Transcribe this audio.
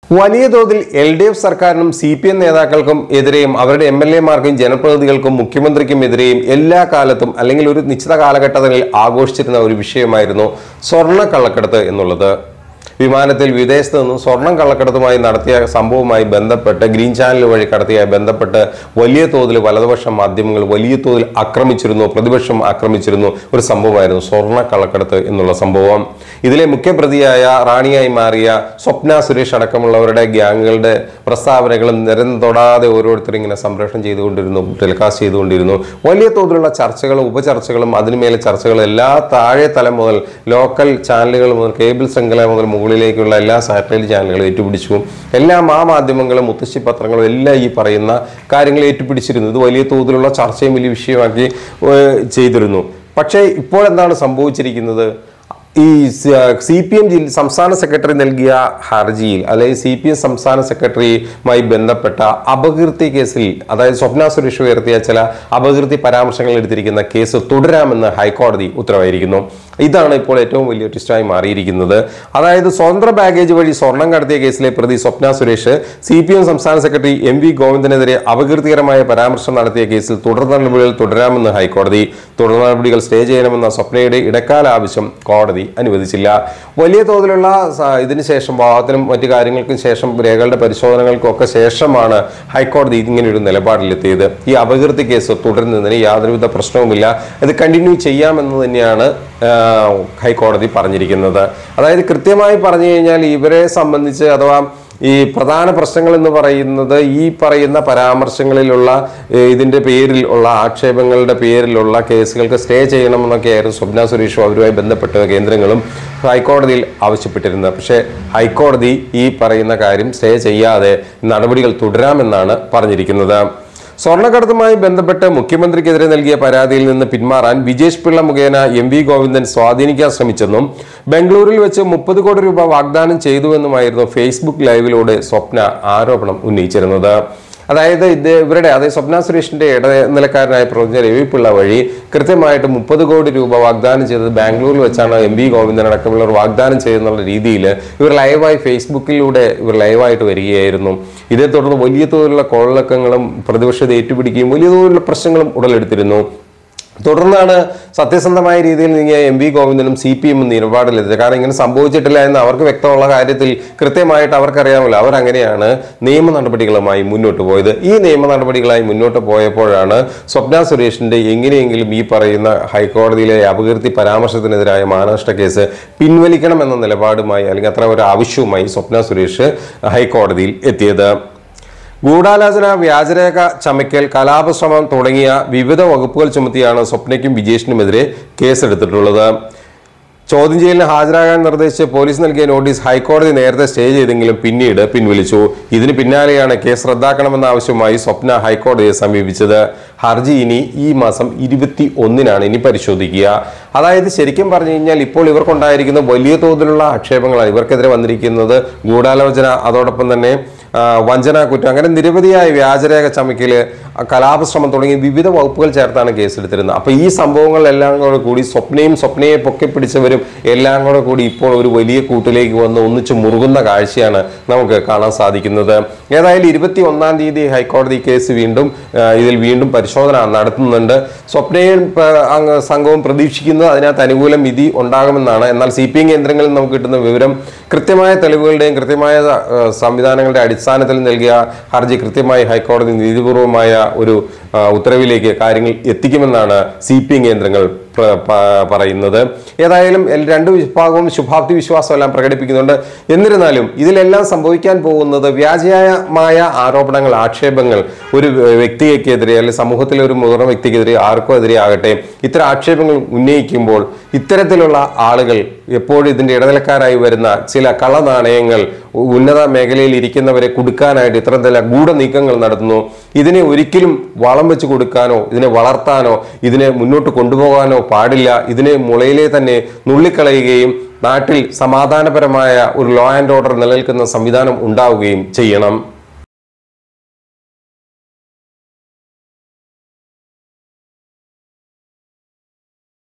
വലിയ തോതിൽ L D F സർക്കാരിനും സി പി എം നേതാക്കൾക്കും എതിരെയും അവരുടെ എം എൽ എമാർക്കും ജനപ്രതിനിധികൾക്കും മുഖ്യമന്ത്രിക്കും എതിരെയും എല്ലാ കാലത്തും അല്ലെങ്കിൽ ഒരു നിശ്ചിത കാലഘട്ടത്തിൽ ആഘോഷിച്ചിരുന്ന ഒരു വിഷയമായിരുന്നു സ്വർണ്ണ കള്ളക്കടത്ത് എന്നുള്ളത് വിമാനത്തിൽ വിദേശത്ത് നിന്നും സ്വർണം കള്ളക്കടത്തുമായി നടത്തിയ സംഭവവുമായി ബന്ധപ്പെട്ട് ഗ്രീൻ ചാനൽ വഴി കടത്തിയ ബന്ധപ്പെട്ട് വലിയ തോതിൽ വലതുപക്ഷ മാധ്യമങ്ങൾ വലിയ തോതിൽ ആക്രമിച്ചിരുന്നു പ്രതിപക്ഷം ആക്രമിച്ചിരുന്നു ഒരു സംഭവമായിരുന്നു സ്വർണ്ണ കള്ളക്കടത്ത് എന്നുള്ള സംഭവം ഇതിലെ മുഖ്യപ്രതിയായ റാണിയായി മാറിയ സ്വപ്ന സുരേഷ് അടക്കമുള്ളവരുടെ ഗ്യാങ്ങുകളുടെ പ്രസ്താവനകളും നിരം തൊടാതെ ഓരോരുത്തർ ഇങ്ങനെ സംപ്രേഷണം ചെയ്തുകൊണ്ടിരുന്നു ടെലികാസ്റ്റ് ചെയ്തുകൊണ്ടിരുന്നു വലിയ തോതിലുള്ള ചർച്ചകളും ഉപചർച്ചകളും അതിനുമേലെ ചർച്ചകളും എല്ലാ താഴെ തലം മുതൽ ലോക്കൽ ചാനലുകൾ മുതൽ കേബിൾ ശൃംഖല മുതൽ മുകളിലേക്കുള്ള എല്ലാ സാറ്റലൈറ്റ് ചാനലുകളും ഏറ്റുപിടിച്ചു എല്ലാം ആ മാധ്യമങ്ങളും മുത്തശ്ശി പത്രങ്ങളും എല്ലാം ഈ പറയുന്ന കാര്യങ്ങൾ ഏറ്റുപിടിച്ചിരുന്നു ഇത് വലിയ തോതിലുള്ള ചർച്ചയും വലിയ വിഷയമാക്കി ഏഹ്, ചെയ്തിരുന്നു പക്ഷേ ഇപ്പോൾ എന്താണ് സംഭവിച്ചിരിക്കുന്നത് ഈ സി പി എം ജില്ല സംസ്ഥാന സെക്രട്ടറി നൽകിയ ഹർജിയിൽ അല്ലെങ്കിൽ സി പി എം സംസ്ഥാന സെക്രട്ടറിയുമായി ബന്ധപ്പെട്ട അപകീർത്തി കേസിൽ അതായത് സ്വപ്ന സുരേഷ് ഉയർത്തിയ ചില അപകീർത്തി പരാമർശങ്ങൾ എടുത്തിരിക്കുന്ന കേസ് തുടരാമെന്ന് ഹൈക്കോടതി ഉത്തരവായിരിക്കുന്നു ഇതാണ് ഇപ്പോൾ ഏറ്റവും വലിയ ട്വിസ്റ്റായി മാറിയിരിക്കുന്നത് അതായത് സ്വതന്ത്ര ബാഗേജ് വഴി സ്വർണം കടത്തിയ കേസിലെ പ്രതി Swapna Suresh C P M സംസ്ഥാന സെക്രട്ടറി എം വി ഗോവിന്ദനെതിരെ അപകീർത്തികരമായ പരാമർശം നടത്തിയ കേസിൽ തുടർ നടപടികൾ തുടരാമെന്ന് ഹൈക്കോടതി തുടർ നടപടികൾ സ്റ്റേ ചെയ്യണമെന്ന സ്വപ്നയുടെ ഇടക്കാല ആവശ്യം കോടതി അനുവദിച്ചില്ല വലിയ തോതിലുള്ള സ- ഇതിന് ശേഷം വാദത്തിനും മറ്റു കാര്യങ്ങൾക്കും ശേഷം രേഖകളുടെ പരിശോധനകൾക്കും ഒക്കെ ശേഷമാണ് ഹൈക്കോടതി ഇങ്ങനെ ഒരു നിലപാടിലെത്തിയത് ഈ അപകീർത്തി കേസ് തുടരുന്നതിന് യാതൊരുവിധ പ്രശ്നവുമില്ല ഇത് കണ്ടിന്യൂ ചെയ്യാമെന്ന് തന്നെയാണ് ആ, ഹൈക്കോടതി പറഞ്ഞിരിക്കുന്നത് അതായത് കൃത്യമായി പറഞ്ഞു കഴിഞ്ഞാൽ ഇവരെ സംബന്ധിച്ച് അഥവാ ഈ പ്രധാന പ്രശ്നങ്ങൾ എന്ന് പറയുന്നത് ഈ പറയുന്ന പരാമർശങ്ങളിലുള്ള ഏ, ഇതിന്റെ പേരിൽ ഉള്ള ആക്ഷേപങ്ങളുടെ പേരിലുള്ള കേസുകൾക്ക് സ്റ്റേ ചെയ്യണമെന്നൊക്കെയായിരുന്നു സ്വപ്ന സുരേഷും അവരുമായി ബന്ധപ്പെട്ട കേന്ദ്രങ്ങളും ഹൈക്കോടതിയിൽ ആവശ്യപ്പെട്ടിരുന്നത് പക്ഷേ ഹൈക്കോടതി ഈ പറയുന്ന കാര്യം സ്റ്റേ ചെയ്യാതെ നടപടികൾ തുടരാമെന്നാണ് പറഞ്ഞിരിക്കുന്നത് സ്വർണ്ണക്കടത്തുമായി ബന്ധപ്പെട്ട് മുഖ്യമന്ത്രിക്കെതിരെ നൽകിയ പരാതിയിൽ നിന്ന് പിന്മാറാൻ വിജേഷ് പിള്ള മുഖേന എം വി ഗോവിന്ദൻ സ്വാധീനിക്കാൻ ശ്രമിച്ചെന്നും ബംഗളൂരിൽ വെച്ച് മുപ്പത് കോടി രൂപ വാഗ്ദാനം ചെയ്തുവെന്നുമായിരുന്നു ഫേസ്ബുക്ക് ലൈവിലൂടെ സ്വപ്ന ആരോപണം ഉന്നയിച്ചിരുന്നത് അതായത് ഇത് ഇവരുടെ അതായത് സ്വപ്ന സുരേഷിന്റെ ഇടനിലക്കാരനായ പ്രൊഫസർ രവി പിള്ള വഴി കൃത്യമായിട്ട് മുപ്പത് കോടി രൂപ വാഗ്ദാനം ചെയ്തത് ബാംഗ്ലൂരിൽ വെച്ചാണ് എം വി ഗോവിന്ദൻ അടക്കമുള്ളവർ വാഗ്ദാനം ചെയ്തെന്നുള്ള രീതിയിൽ ഇവർ ലൈവായി ഫേസ്ബുക്കിലൂടെ ഇവർ ലൈവായിട്ട് വരികയായിരുന്നു ഇതേ തുടർന്ന് വലിയ തോതിലുള്ള കോളിളക്കങ്ങളും പ്രതിപക്ഷത്തെ ഏറ്റുപിടിക്കുകയും വലിയ തോതിലുള്ള പ്രശ്നങ്ങളും ഉടലെടുത്തിരുന്നു തുടർന്നാണ് സത്യസന്ധമായ രീതിയിൽ നീങ്ങിയ എം വി ഗോവിന്ദനും സി പി എമ്മും നിലപാടിലെത്തിയത് കാരണം ഇങ്ങനെ സംഭവിച്ചിട്ടില്ല എന്ന് അവർക്ക് വ്യക്തമുള്ള കാര്യത്തിൽ കൃത്യമായിട്ട് അവർക്കറിയാമല്ലോ അവരങ്ങനെയാണ് നിയമ നടപടികളുമായി മുന്നോട്ട് പോയത് ഈ നിയമ നടപടികളായി മുന്നോട്ട് പോയപ്പോഴാണ് സ്വപ്ന സുരേഷിന്റെ എങ്ങനെയെങ്കിലും ഈ പറയുന്ന ഹൈക്കോടതിയിലെ അപകീർത്തി പരാമർശത്തിനെതിരായ മാനനഷ്ട കേസ് പിൻവലിക്കണം എന്ന നിലപാടുമായി അല്ലെങ്കിൽ അത്ര ഒരു ആവശ്യവുമായി സ്വപ്ന സുരേഷ് ഹൈക്കോടതിയിൽ എത്തിയത് ഗൂഢാലോചന വ്യാജരേഖ ചമയ്ക്കൽ കലാപശ്രമം തുടങ്ങിയ വിവിധ വകുപ്പുകൾ ചുമത്തിയാണ് സ്വപ്നയ്ക്കും വിജേഷിനുമെതിരെ കേസെടുത്തിട്ടുള്ളത് ചോദ്യം ചെയ്യലിന് ഹാജരാകാൻ നിർദ്ദേശിച്ച് പോലീസ് നൽകിയ നോട്ടീസ് ഹൈക്കോടതി നേരത്തെ സ്റ്റേ ചെയ്തെങ്കിലും പിന്നീട് പിൻവലിച്ചു ഇതിന് പിന്നാലെയാണ് കേസ് റദ്ദാക്കണമെന്ന ആവശ്യവുമായി സ്വപ്ന ഹൈക്കോടതിയെ സമീപിച്ചത് ഹർജി ഇനി ഈ മാസം ഇരുപത്തി ഒന്നിനാണ് ഇനി പരിശോധിക്കുക അതായത് ശരിക്കും പറഞ്ഞു കഴിഞ്ഞാൽ ഇപ്പോൾ ഇവർക്കുണ്ടായിരിക്കുന്ന വലിയ തോതിലുള്ള ആക്ഷേപങ്ങളാണ് ഇവർക്കെതിരെ വന്നിരിക്കുന്നത് ഗൂഢാലോചന അതോടൊപ്പം തന്നെ ആ, വഞ്ചനാ കുറ്റം അങ്ങനെ നിരവധിയായ വ്യാജരേഖ ചമയ്ക്കല് ആ, കലാപശ്രമം തുടങ്ങി വിവിധ വകുപ്പുകൾ ചേർത്താണ് കേസെടുത്തിരുന്നത് അപ്പൊ ഈ സംഭവങ്ങളെല്ലാം കൂടെ കൂടി സ്വപ്നയും സ്വപ്നയെ പൊക്കിപ്പിടിച്ചവരും എല്ലാം കൂടെ കൂടി ഇപ്പോൾ ഒരു വലിയ കൂട്ടിലേക്ക് വന്ന് ഒന്നിച്ച് മുറുകുന്ന കാഴ്ചയാണ് നമുക്ക് കാണാൻ സാധിക്കുന്നത് ഏതായാലും ഇരുപത്തി ഒന്നാം തീയതി ഹൈക്കോടതി കേസ് വീണ്ടും ആ, ഇതിൽ വീണ്ടും പരിശോധന നടത്തുന്നുണ്ട് സ്വപ്നയും പ- അങ്ങ് സംഘവും പ്രതീക്ഷിക്കുന്നത് അതിനകത്ത് അനുകൂലം വിധി ഉണ്ടാകുമെന്നാണ് എന്നാൽ സി പി എം കേന്ദ്രങ്ങളിൽ നമുക്ക് കിട്ടുന്ന വിവരം കൃത്യമായ തെളിവുകളുടെയും കൃത്യമായ ആ, സംവിധാനങ്ങളുടെ അടിസ്ഥാനത്തിൽ നൽകിയ ഹർജി കൃത്യമായി ഹൈക്കോടതി നീതിപൂർവമായ ഒരു ആ, ഉത്തരവിലേക്ക് കാര്യങ്ങൾ എത്തിക്കുമെന്നാണ് സി പി എം കേന്ദ്രങ്ങൾ പ്ര- പ- പറയുന്നത് ഏതായാലും എൽ- രണ്ട് വിഭാഗവും ശുഭാപ്തി വിശ്വാസം എല്ലാം പ്രകടിപ്പിക്കുന്നുണ്ട് എന്നിരുന്നാലും ഇതിലെല്ലാം സംഭവിക്കാൻ പോകുന്നത് വ്യാജമായ ആരോപണങ്ങൾ ആക്ഷേപങ്ങൾ ഒരു വ്യക്തിക്കെതിരെ അല്ലെങ്കിൽ സമൂഹത്തിലെ ഒരു മുതിർന്ന വ്യക്തിക്കെതിരെ ആർക്കും എതിരെ ആകട്ടെ ഇത്തരം ആക്ഷേപങ്ങൾ ഉന്നയിക്കുമ്പോൾ ഇത്തരത്തിലുള്ള ആളുകൾ എപ്പോഴും ഇതിന്റെ ഇടനിലക്കാരായി വരുന്ന ചില കളനാണയങ്ങൾ ഉന്നത മേഖലയിൽ ഇരിക്കുന്നവരെ കൊടുക്കാനായിട്ട് ഇത്തരം ചില ഗൂഢനീക്കങ്ങൾ നടത്തുന്നു ഇതിനെ ഒരിക്കലും വളം വെച്ച് കൊടുക്കാനോ ഇതിനെ വളർത്താനോ ഇതിനെ മുന്നോട്ട് കൊണ്ടുപോകാനോ പാടില്ല ഇതിനെ മുളയിലെ തന്നെ നുള്ളിക്കളയുകയും നാട്ടിൽ സമാധാനപരമായ ഒരു ലോ ആൻഡ് ഓർഡർ നിലനിൽക്കുന്ന സംവിധാനം ഉണ്ടാവുകയും ചെയ്യണം